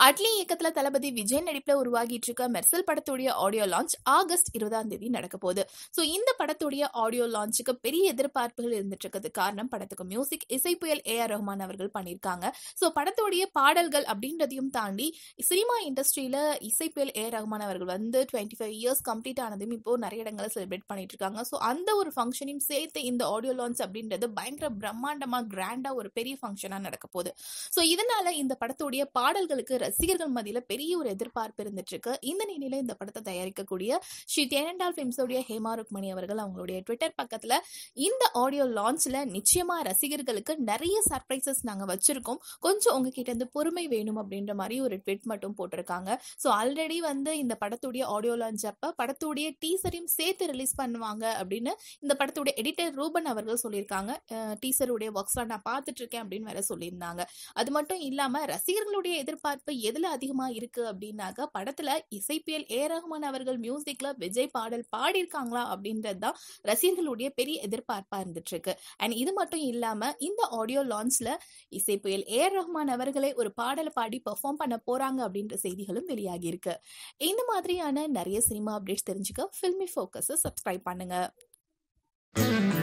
அட்லி இயக்கத்துல தளபதி விஜய் நடிப்புல உருவாகிட்டு இருக்க மெர்சல் படத்துடைய ஆடியோ லான்ச் ஆகஸ்ட் இருபதாம் தேதி நடக்க போகுது ஸோ இந்த படத்துடைய ஆடியோ லான்ச்சுக்கு பெரிய எதிர்பார்ப்புகள் இருந்துட்டு இருக்கிறது காரணம் படத்துக்கு மியூசிக் இசை புயல் ஏ ஆர் ரஹ்மான் அவர்கள் பண்ணியிருக்காங்க ஸோ படத்துடைய பாடல்கள் அப்படின்றதையும் தாண்டி சினிமா இண்டஸ்ட்ரியில இசை புயல் ஏ ஆர் ரஹ்மான் அவர்கள் வந்து டுவெண்ட்டி ஃபைவ் இயர்ஸ் கம்ப்ளீட் ஆனதும் இப்போ நிறைய இடங்களை செலிப்ரேட் பண்ணிட்டு இருக்காங்க ஸோ அந்த ஒரு ஃபங்க்ஷனையும் சேர்த்து இந்த ஆடியோ லான்ச் அப்படின்றது பயங்கர பிரம்மாண்டமா கிராண்டா ஒரு பெரிய ஃபங்க்ஷனா நடக்க போகுது ஸோ இதனால இந்த படத்துடைய பாடல்களுக்கு ரசிகர்கள் மத்தியில பெரிய ஒரு எதிர்பார்ப்பு இருந்துட்டு இருக்கு இந்த நிலையில இந்த படத்தை தயாரிக்கக்கூடிய ஸ்ரீ டேனண்டால் ஃபிலிம்ஸோடைய ஹேமா ருக்மணி அவர்கள் அவங்களுடைய ட்விட்டர் பக்கத்துல இந்த ஆடியோ லான்ச்ல நிச்சயமா ரசிகர்களுக்கு நிறைய சர்ப்ரைசஸ் நாங்க வச்சிருக்கோம் கொஞ்சம் உங்ககிட்ட இருந்து பொறுமை வேணும் அப்படின்ற மாதிரி ஒரு ட்விட் மட்டும் போட்டிருக்காங்க ஸோ ஆல்ரெடி வந்து இந்த படத்துடைய ஆடியோ லான்ச் அப்ப படத்துடைய டீசரையும் சேர்த்து ரிலீஸ் பண்ணுவாங்க அப்படின்னு இந்த படத்துடைய எடிட்டர் ரூபன் அவர்கள் சொல்லியிருக்காங்க டீசருடைய ஒர்க்ஸ்லாம் நான் பார்த்துட்டு இருக்கேன் அப்படின்னு வேற சொல்லியிருந்தாங்க அது மட்டும் இல்லாம ரசிகர்களுடைய எதிர்பார்ப்பு எதுல அதிகமா இருக்கு அப்படின்னாக்க படத்துல இசைப்பியல் ஏ ரஹ்மான் அவர்கள் மியூசிக்ல விஜய் பாடல் பாடியிருக்காங்களா அப்படின்றது தான் ரசிகர்களுடைய பெரிய எதிர்பார்ப்பா இருந்துட்டு இருக்கு அண்ட் இது மட்டும் இல்லாம இந்த ஆடியோ லான்ச்ல இசைப்புயல் ஏ ரஹ்மான் அவர்களே ஒரு பாடலை பாடி பெர்ஃபார்ம் பண்ண போறாங்க அப்படின்ற செய்திகளும் வெளியாகி இருக்கு இந்த மாதிரியான நிறைய சினிமா அப்டேட்ஸ் தெரிஞ்சுக்க ஃபில்மி ஃபோக்கஸை சப்ஸ்கிரைப் பண்ணுங்க